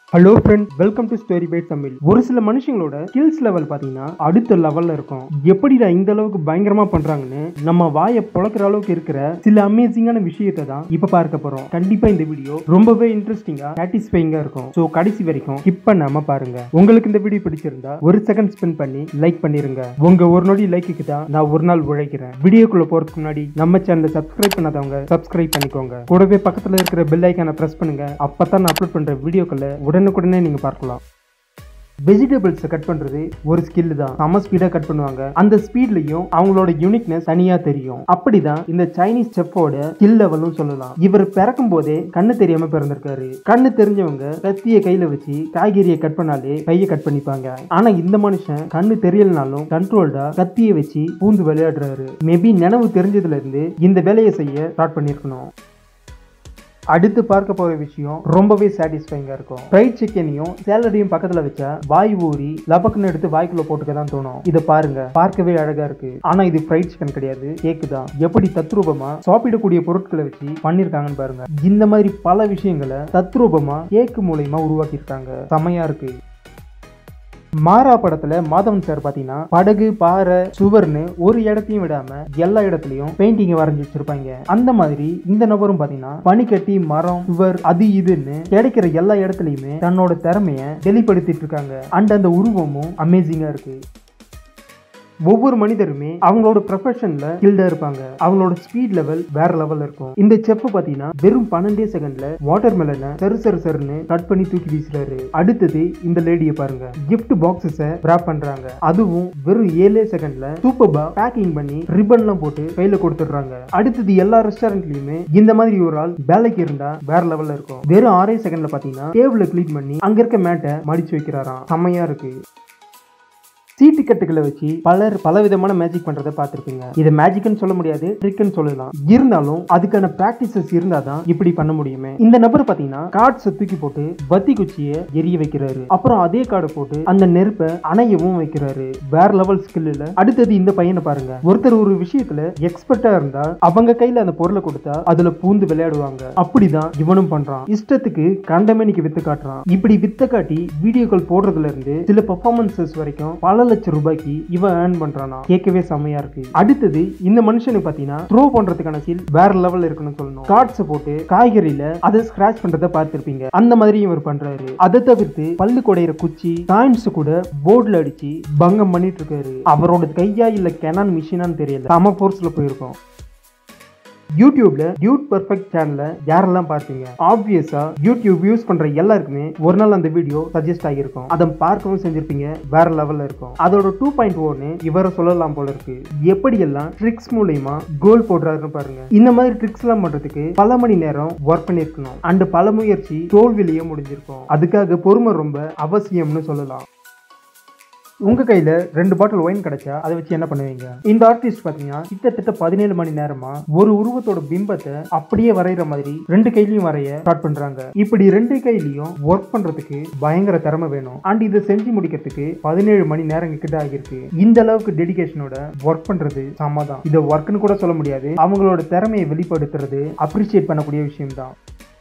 hello friend welcome to story by Tamil ஒரு சில மனுஷங்களோட ஸ்கில்ஸ் லெவல் பாத்தீங்கன்னா அடுத்த லெவல்ல இருக்கும் எப்படிடா இந்த அளவுக்கு பயங்கரமா பண்றாங்கன்னு நம்ம வாயை பொழக்கிற அளவுக்கு இருக்கிற சில அமேசிங்கான விஷயத்தை தான் இப்ப பார்க்க போறோம் கண்டிப்பா இந்த வீடியோ ரொம்பவே இன்ட்ரெஸ்டிங்கா சாட்டிஸ்ஃபைங்கா இருக்கும் ஸோ கடைசி வரைக்கும் ஸ்கிப் பண்ணாம பாருங்க உங்களுக்கு இந்த வீடியோ பிடிச்சிருந்தா ஒரு செகண்ட் ஸ்பெண்ட் பண்ணி லைக் பண்ணிருங்க உங்க ஒரு நொடி லைக்குக்கு தான் நான் ஒரு நாள் உழைக்கிறேன் வீடியோக்குள்ள போறதுக்கு முன்னாடி நம்ம சேனலை சப்ஸ்கிரைப் பண்ணாதவங்க சப்ஸ்கிரைப் பண்ணிக்கோங்க கூடவே பக்கத்துல இருக்கிற பெல் ஐக்கானை பிரஸ் பண்ணுங்க அப்பதான் நான் அப்லோட் பண்ற வீடியோக்களை உடனுக்குடனே நீங்க பார்க்கலாம் வெஜிடபிள்ஸை கட் பண்றது ஒரு ஸ்கில் தான் செம ஸ்பீடா கட் பண்ணுவாங்க அந்த ஸ்பீட்லயும் அவங்களோட யூனிக்னஸ் தனியா தெரியும் அப்படிதான் இந்த சைனீஸ் செஃப்போட ஸ்கில் லெவலும் சொல்லலாம் இவர் பிறக்கும் போதே கண்ணு தெரியாம பிறந்திருக்காரு கண்ணு தெரிஞ்சவங்க கத்திய கையில வச்சு காய்கறியை கட் பண்ணாலே கையை கட் பண்ணிப்பாங்க ஆனா இந்த மனுஷன் கண்ணு தெரியலனாலும் கண்ட்ரோல்டா கத்தியை வச்சு பூந்து விளையாடுறாரு மேபி நினைவு தெரிஞ்சதுல இருந்து இந்த வேலையை செய்ய ஸ்டார்ட் பண்ணிருக்கணும் அடுத்து பார்க்க போற விஷயம் ரொம்பவே சாட்டிஸ்ஃபைங்கா இருக்கும் ஃப்ரைட் சிக்கனையும் சேலரியும் பக்கத்துல வச்சா வாய் ஊறி லபக்குன்னு எடுத்து வாய்க்குள்ள போட்டுக்க தான் தோணும் இதை பாருங்க பார்க்கவே அழகா இருக்கு ஆனா இது ஃப்ரைட் சிக்கன் கிடையாது கேக்கு தான் எப்படி தத்ரூபமா சாப்பிடக்கூடிய பொருட்களை வச்சு பண்ணிருக்காங்கன்னு பாருங்க இந்த மாதிரி பல விஷயங்களை தத்ரூபமா கேக்கு மூலயமா உருவாக்கியிருக்காங்க செமையா இருக்கு மாறா படத்துல மாதவன் சார் பாத்தீங்கன்னா படகு பாறை சுவர்னு ஒரு இடத்தையும் விடாம எல்லா இடத்துலயும் பெயிண்டிங் வரைஞ்சி வச்சிருப்பாங்க அந்த மாதிரி இந்த நபரும் பாத்தீங்கன்னா பனிக்கட்டி மரம் சுவர் அது இதுன்னு கிடைக்கிற எல்லா இடத்துலயுமே தன்னோட திறமைய வெளிப்படுத்திட்டு இருக்காங்க அண்ட் அந்த உருவமும் அமேசிங்கா இருக்கு ஒவ்வொரு மனிதருமே அவங்களோட ப்ரொஃபஷன்ல ஸ்கில்டா இருப்பாங்க அவங்களோட ஸ்பீட் லெவல் வேற லெவல்ல இருக்கும் இந்த செஃப் பாத்தீங்கன்னா வெறும் பன்னெண்டே செகண்ட்ல வாட்டர் மெலனை சரு சரு சருன்னு கட் பண்ணி தூக்கி வீசுறாரு அடுத்தது இந்த லேடியை பாருங்க கிஃப்ட் பாக்ஸஸ wrap பண்றாங்க அதுவும் வெறும் ஏழே செகண்ட்ல சூப்பர்பா பேக்கிங் பண்ணி ரிப்பன்லாம் போட்டு கையில கொடுத்துடுறாங்க அடுத்தது எல்லா ரெஸ்டாரண்ட்லயுமே இந்த மாதிரி ஒரு ஆள் வேலைக்கு இருந்தா வேற லெவல்ல இருக்கும் வெறும் ஆறே செகண்ட்ல பாத்தீங்கன்னா டேபிள கிளீன் பண்ணி அங்க இருக்க மேட்டை மடிச்சு வைக்கிறாராம் செம்மையா இருக்கு சீட்டு கட்டுகளை வச்சு பலர் பல விதமான மேஜிக் பண்றதை பார்த்திருப்பீங்க இதை மேஜிக்னு சொல்ல முடியாது ட்ரிக்னு சொல்லலாம் இருந்தாலும் அதுக்கான பிராக்டிசஸ் இருந்தாதான் இப்படி பண்ண முடியுமே இந்த நபர் பாத்தீங்கன்னா கார்ட்ஸை தூக்கி போட்டு பத்தி குச்சியை எரிய வைக்கிறாரு அப்புறம் அதே கார்டை போட்டு அந்த நெருப்பை அணையவும் வைக்கிறாரு வேற லெவல் ஸ்கில் இல்ல அடுத்தது இந்த பையனை பாருங்க ஒருத்தர் ஒரு விஷயத்துல எக்ஸ்பர்ட்டா இருந்தா அவங்க கையில அந்த பொருளை கொடுத்தா அதுல பூந்து விளையாடுவாங்க அப்படிதான் இவனும் பண்றான் இஷ்டத்துக்கு கண்டமேனிக்கு வித்து காட்டுறான் இப்படி வித்த காட்டி வீடியோக்கள் போடுறதுல இருந்து சில பெர்ஃபார்மன்சஸ் வரைக்கும் பல லட்சம் ரூபாய்க்கு இவன் ஏர்ன் பண்றானா கேட்கவே செம்மையா இருக்கு அடுத்தது இந்த மனுஷனுக்கு பாத்தீங்கன்னா த்ரோ பண்றதுக்கான ஸ்கில் வேற லெவல்ல இருக்குன்னு சொல்லணும் கார்ட்ஸ் போட்டு காய்கறியில அதை ஸ்கிராச் பண்றத பார்த்திருப்பீங்க அந்த மாதிரி இவர் பண்றாரு அதை தவிர்த்து பல்லு குடையிற குச்சி காயின்ஸ் கூட போர்டுல அடிச்சு பங்கம் பண்ணிட்டு இருக்காரு அவரோட கையா இல்ல கெனான் மிஷினான்னு தெரியல சம ஃபோர்ஸ்ல போயிருக்கோம் யூடியூப்ல டியூட் பர்ஃபெக்ட் சேனல்ல யாரெல்லாம் பார்த்தீங்க ஆப்வியஸா யூடியூப் யூஸ் பண்ற எல்லாருக்குமே ஒரு நாள் அந்த வீடியோ சஜஸ்ட் ஆகியிருக்கும் அதை பார்க்கவும் செஞ்சிருப்பீங்க வேற லெவல்ல இருக்கும் அதோட டூ பாயிண்ட் ஒன்னு இவரை சொல்லலாம் போல இருக்கு எப்படியெல்லாம் ட்ரிக்ஸ் மூலயமா கோல் போடுறாருன்னு பாருங்க இந்த மாதிரி ட்ரிக்ஸ் எல்லாம் பண்றதுக்கு பல மணி நேரம் ஒர்க் பண்ணிருக்கணும் அண்ட் பல முயற்சி தோல்விலேயே முடிஞ்சிருக்கும் அதுக்காக பொறுமை ரொம்ப அவசியம்னு சொல்லலாம் உங்க கையில ரெண்டு பாட்டில் ஒயின் கிடைச்சா அதை வச்சு என்ன பண்ணுவீங்க இந்த ஆர்டிஸ்ட் பாத்தீங்கன்னா கிட்டத்தட்ட பதினேழு மணி நேரமா ஒரு உருவத்தோட பிம்பத்தை அப்படியே வரைகிற மாதிரி ரெண்டு கையிலயும் வரைய ஸ்டார்ட் பண்றாங்க இப்படி ரெண்டு கையிலயும் ஒர்க் பண்றதுக்கு பயங்கர திறமை வேணும் அண்ட் இதை செஞ்சு முடிக்கிறதுக்கு பதினேழு மணி நேரம் கிட்ட ஆகியிருக்கு இந்த அளவுக்கு டெடிகேஷனோட ஒர்க் பண்றது சமதான் இதை ஒர்க்னு கூட சொல்ல முடியாது அவங்களோட திறமையை வெளிப்படுத்துறது அப்ரிஷியேட் பண்ணக்கூடிய விஷயம் தான்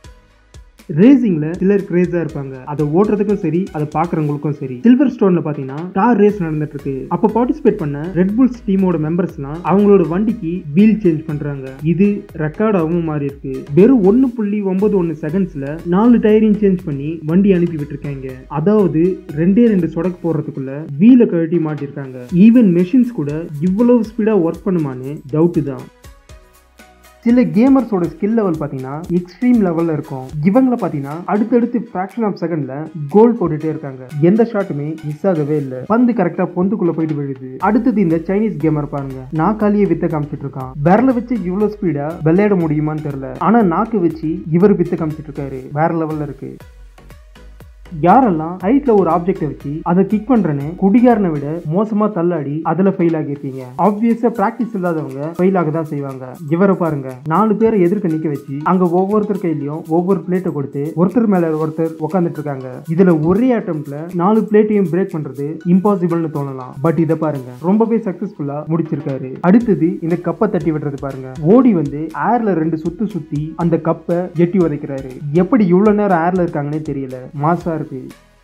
ரேசிங்ல சிலர் கிரேஸா இருப்பாங்க அதை ஓட்டுறதுக்கும் சரி அதை பாக்குறவங்களுக்கும் சரி சில்வர் ஸ்டோன்ல பாத்தீங்கன்னா கார் ரேஸ் நடந்துட்டு இருக்கு அப்ப பார்ட்டிசிபேட் பண்ண ரெட் புல்ஸ் டீமோட மெம்பர்ஸ்லாம் அவங்களோட வண்டிக்கு வீல் சேஞ்ச் பண்றாங்க இது ரெக்கார்டாகவும் மாறி இருக்கு வெறும் ஒன்னு புள்ளி ஒன்பது ஒன்னு செகண்ட்ஸ்ல நாலு டயரையும் சேஞ்ச் பண்ணி வண்டி அனுப்பி விட்டுருக்காங்க அதாவது ரெண்டே ரெண்டு சொடக்கு போடுறதுக்குள்ள வீல கழட்டி மாட்டிருக்காங்க ஈவன் மெஷின்ஸ் கூட இவ்வளவு ஸ்பீடா ஒர்க் பண்ணுமான்னு டவுட் தான் சில கேமர்ஸோட ஸ்கில் லெவல் பார்த்தீங்கன்னா எக்ஸ்ட்ரீம் லெவலில் இருக்கும் இவங்களை பார்த்தீங்கன்னா அடுத்தடுத்து ஃப்ராக்ஷன் ஆஃப் செகண்ட்ல கோல் போட்டுட்டே இருக்காங்க எந்த ஷாட்டுமே மிஸ் ஆகவே இல்லை பந்து கரெக்டாக பொந்துக்குள்ள போயிட்டு விழுது அடுத்தது இந்த சைனீஸ் கேமர் பாருங்க நாக்காலியே வித்த காமிச்சிட்டு இருக்கான் விரல வச்சு இவ்வளோ ஸ்பீடா விளையாட முடியுமான்னு தெரியல ஆனா நாக்கு வச்சு இவர் வித்த காமிச்சிட்டு இருக்காரு வேற லெவல்ல இருக்கு யாரெல்லாம் ஹைட்ல ஒரு ஆப்ஜெக்ட வச்சு அதை கிக் பண்றேன்னு குடிகாரனை விட மோசமா தள்ளாடி அதுல ஃபெயில் ஆகியிருக்கீங்க ஆப்வியஸா பிராக்டிஸ் இல்லாதவங்க ஃபெயில் ஆக தான் செய்வாங்க இவரை பாருங்க நாலு பேரை எதிர்க்க நிக்க வச்சு அங்க ஒவ்வொருத்தர் கையிலயும் ஒவ்வொரு பிளேட்டை கொடுத்து ஒருத்தர் மேல ஒருத்தர் உட்காந்துட்டு இருக்காங்க இதுல ஒரே அட்டம்ப்ட்ல நாலு பிளேட்டையும் பிரேக் பண்றது இம்பாசிபிள்னு தோணலாம் பட் இதை பாருங்க ரொம்பவே சக்சஸ்ஃபுல்லா முடிச்சிருக்காரு அடுத்தது இந்த கப்பை தட்டி விடுறது பாருங்க ஓடி வந்து ஏர்ல ரெண்டு சுத்து சுத்தி அந்த கப்பை எட்டி உதைக்கிறாரு எப்படி இவ்வளவு நேரம் ஏர்ல இருக்காங்கன்னே தெரியல மாசா புதுசா இருக்கு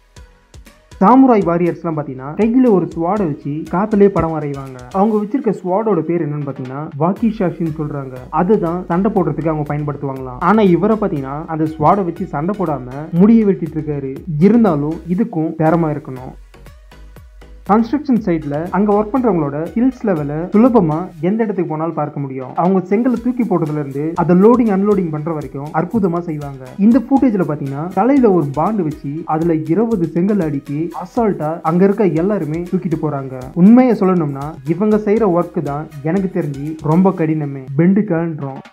சாமுராய் வாரியர்ஸ்லாம் பார்த்தீங்கன்னா கையில் ஒரு ஸ்வாடை வச்சு காத்துலேயே படம் வரைவாங்க அவங்க வச்சிருக்க ஸ்வாடோட பேர் என்னன்னு பார்த்தீங்கன்னா வாக்கி ஷாஷின்னு சொல்றாங்க அதுதான் சண்டை போடுறதுக்கு அவங்க பயன்படுத்துவாங்களாம் ஆனா இவரை பார்த்தீங்கன்னா அந்த ஸ்வாடை வச்சு சண்டை போடாம முடிய வெட்டிட்டு இருக்காரு இருந்தாலும் இதுக்கும் திறமை இருக்கணும் கன்ஸ்ட்ரக்ஷன் சைட்ல அங்க ஒர்க் பண்றவங்களோட ஸ்கில்ஸ் லெவல சுலபமா எந்த இடத்துக்கு போனாலும் பார்க்க முடியும் அவங்க செங்கலை தூக்கி போட்டதுல இருந்து அதை லோடிங் அன்லோடிங் பண்ற வரைக்கும் அற்புதமா செய்வாங்க இந்த ஃபுட்டேஜ்ல பாத்தீங்கன்னா தலையில ஒரு பாண்டு வச்சு அதுல இருபது செங்கல் அடிக்கி அசால்ட்டா அங்க இருக்க எல்லாருமே தூக்கிட்டு போறாங்க உண்மையை சொல்லணும்னா இவங்க செய்யற ஒர்க் தான் எனக்கு தெரிஞ்சு ரொம்ப கடினமே பெண்டு கலன்றோம்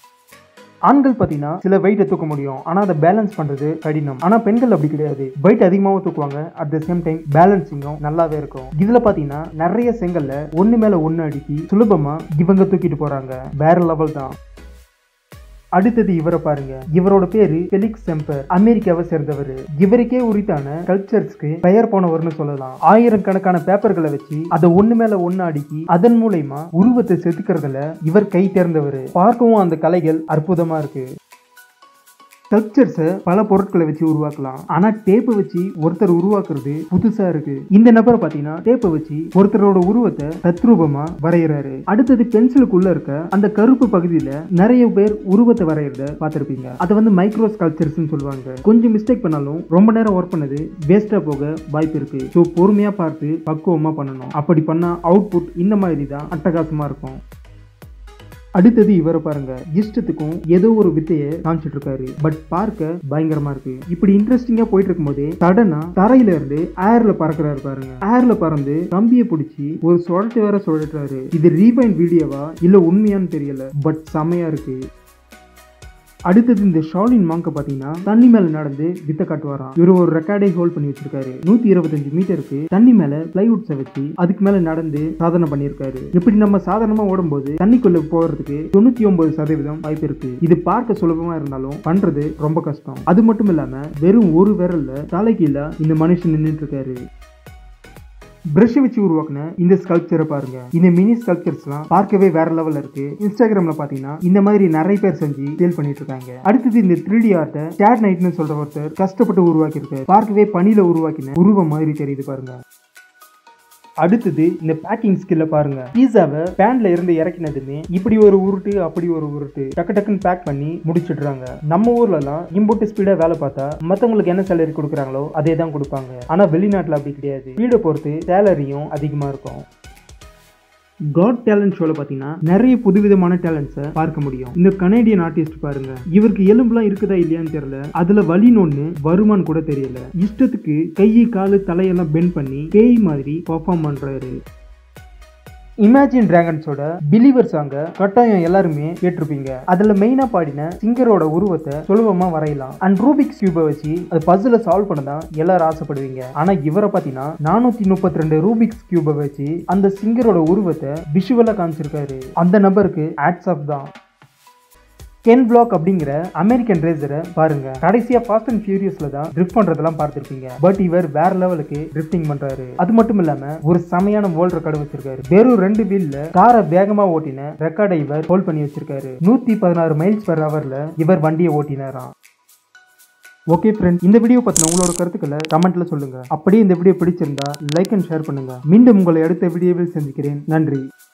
ஆண்கள் பார்த்தீங்கன்னா சில வெயிட்டை தூக்க முடியும் ஆனால் அதை பேலன்ஸ் பண்ணுறது கடினம் ஆனால் பெண்கள் அப்படி கிடையாது வெயிட் அதிகமாகவும் தூக்குவாங்க அட் த சேம் டைம் பேலன்சிங்கும் நல்லாவே இருக்கும் இதில் பார்த்தீங்கன்னா நிறைய செங்கல்ல ஒன்று மேலே ஒன்று அடுக்கி சுலபமாக இவங்க தூக்கிட்டு போகிறாங்க வேற லெவல் தான் அடுத்தது இவரை பாருங்க இவரோட பேரு ஃபெலிக்ஸ் செம்பர் அமெரிக்காவை சேர்ந்தவர் இவருக்கே உரித்தான கல்ச்சர்ஸ்க்கு பெயர் போனவர்னு சொல்லலாம் ஆயிரக்கணக்கான பேப்பர்களை வச்சு அதை ஒண்ணு மேல ஒண்ணு அடுக்கி அதன் மூலயமா உருவத்தை செதுக்கிறதுல இவர் கை தேர்ந்தவர் பார்க்கவும் அந்த கலைகள் அற்புதமா இருக்கு ஸ்கல்ப்சர்ஸை பல பொருட்களை வச்சு உருவாக்கலாம் ஆனா டேப்பை வச்சு ஒருத்தர் உருவாக்குறது புதுசா இருக்கு இந்த நபரை பாத்தீங்கன்னா டேப்பை வச்சு ஒருத்தரோட உருவத்தை தத்ரூபமா வரைகிறாரு அடுத்தது பென்சிலுக்குள்ள இருக்க அந்த கருப்பு பகுதியில நிறைய பேர் உருவத்தை வரைகிறத பார்த்திருப்பீங்க அதை வந்து மைக்ரோ ஸ்கல்ப்சர்ஸ்னு சொல்லுவாங்க கொஞ்சம் மிஸ்டேக் பண்ணாலும் ரொம்ப நேரம் ஒர்க் பண்ணது வேஸ்டா போக வாய்ப்பு இருக்கு ஸோ பொறுமையா பார்த்து பக்குவமா பண்ணணும் அப்படி பண்ணா அவுட்புட் இந்த மாதிரி தான் அட்டகாசமா இருக்கும் அடுத்தது இவரை பாருங்க இஷ்டத்துக்கும் ஏதோ ஒரு வித்தையை காமிச்சிட்டு இருக்காரு பட் பார்க்க பயங்கரமா இருக்கு இப்படி இன்ட்ரெஸ்டிங்கா போயிட்டு இருக்கும்போதே சடனா தரையில இருந்து ஏர்ல பறக்குறாரு பாருங்க ஏர்ல பறந்து கம்பியை பிடிச்சி ஒரு சுழட்டு வேற சுழட்டுறாரு இது ரீவைன் வீடியோவா இல்ல உண்மையான்னு தெரியல பட் செமையா இருக்கு அடுத்தது இந்த ஷாலின் மாங்க பாத்தீங்கன்னா தண்ணி மேல நடந்து வித்த காட்டுவாராம் இவர் ஒரு ரெக்கார்டை ஹோல்ட் பண்ணி வச்சிருக்காரு நூத்தி இருபத்தஞ்சு மீட்டருக்கு தண்ணி மேல பிளைவுட்ஸை வச்சு அதுக்கு மேல நடந்து சாதனை பண்ணியிருக்காரு இப்படி நம்ம சாதாரணமா ஓடும்போது தண்ணிக்குள்ள போறதுக்கு தொண்ணூத்தி ஒன்பது சதவீதம் வாய்ப்பு இருக்கு இது பார்க்க சுலபமா இருந்தாலும் பண்றது ரொம்ப கஷ்டம் அது மட்டும் இல்லாம வெறும் ஒரு விரல்ல தலைக்கீழ இந்த மனுஷன் நின்றுட்டு இருக்காரு பிரஷ் வச்சு உருவாக்குன இந்த ஸ்கல்ப்சரை பாருங்க இந்த மினி ஸ்கல்ப்சர்ஸ்லாம் பார்க்கவே வேற லெவல்ல இருக்கு இன்ஸ்டாகிராம்ல பாத்தீங்கன்னா இந்த மாதிரி நிறைய பேர் செஞ்சு சேல் பண்ணிட்டு இருக்காங்க அடுத்தது இந்த த்ரீ டி ஆர்ட்டை சேட் நைட்னு சொல்ற ஒருத்தர் கஷ்டப்பட்டு உருவாக்கி இருக்காரு பார்க்கவே பனியில உருவாக்கின உருவம் மாதிரி தெரியுது பாருங்க அடுத்தது இந்த பேக்கிங் ஸ்கில்ல பாருங்க பீஸாவை பேன்ல இருந்து இறக்கினதுமே இப்படி ஒரு உருட்டு அப்படி ஒரு உருட்டு டக்கு டக்குன்னு பேக் பண்ணி முடிச்சிடுறாங்க நம்ம ஊர்லலாம் இம்போர்ட் ஸ்பீடா வேலை பார்த்தா மத்தவங்களுக்கு என்ன சேலரி கொடுக்குறாங்களோ அதே தான் கொடுப்பாங்க ஆனா வெளிநாட்டுல அப்படி கிடையாது ஸ்பீடை பொறுத்து சேலரியும் அதிகமா இருக்கும் காட் டேலண்ட் ஷோல பாத்தீங்கன்னா நிறைய புதுவிதமான டேலண்ட்ஸை பார்க்க முடியும் இந்த கனேடியன் ஆர்டிஸ்ட் பாருங்க இவருக்கு எலும்புலாம் இருக்குதா இல்லையான்னு தெரியல அதுல வலின்னு ஒண்ணு வருமான்னு கூட தெரியல இஷ்டத்துக்கு கையை காலு தலையெல்லாம் பெண்ட் பண்ணி பேய் மாதிரி பர்ஃபார்ம் பண்றாரு இமேஜின் டிராகன்ஸோட பிலீவர் சாங்க கட்டாயம் எல்லாருமே கேட்டிருப்பீங்க அதுல மெயினா பாடின சிங்கரோட உருவத்தை சுலபமா வரையலாம் அண்ட் ரூபிக்ஸ் கியூபை வச்சு அது பஸ்ல சால்வ் பண்ண தான் எல்லாரும் ஆசைப்படுவீங்க ஆனா இவரை பாத்தீங்கன்னா நானூத்தி முப்பத்தி ரெண்டு ரூபிக்ஸ் கியூபை வச்சு அந்த சிங்கரோட உருவத்தை விஷுவலா காமிச்சிருக்காரு அந்த நபருக்கு ஆட்ஸ் ஆஃப் தான் கென் பிளாக் அப்படிங்கிற அமெரிக்கன் ரேசரை பாருங்க கடைசியா ஃபாஸ்ட் அண்ட் ஃபியூரியஸ்ல தான் ட்ரிஃப்ட் பண்றதெல்லாம் பார்த்திருப்பீங்க பட் இவர் வேற லெவலுக்கு ட்ரிஃப்டிங் பண்றாரு அது மட்டும் இல்லாம ஒரு செமையான வேர்ல்ட் ரெக்கார்டு வச்சிருக்காரு வெறும் ரெண்டு வீல்ல காரை வேகமா ஓட்டின ரெக்கார்டை இவர் ஹோல்ட் பண்ணி வச்சிருக்காரு நூத்தி பதினாறு மைல்ஸ் பெர் ஹவர்ல இவர் வண்டியை ஓட்டினாராம் ஓகே ஃப்ரெண்ட் இந்த வீடியோ பத்தின உங்களோட கருத்துக்களை கமெண்ட்ல சொல்லுங்க அப்படியே இந்த வீடியோ பிடிச்சிருந்தா லைக் அண்ட் ஷேர் பண்ணுங்க மீண்டும் உங்களை அடுத்த வீடியோவில் சந்திக்கிறேன் நன்றி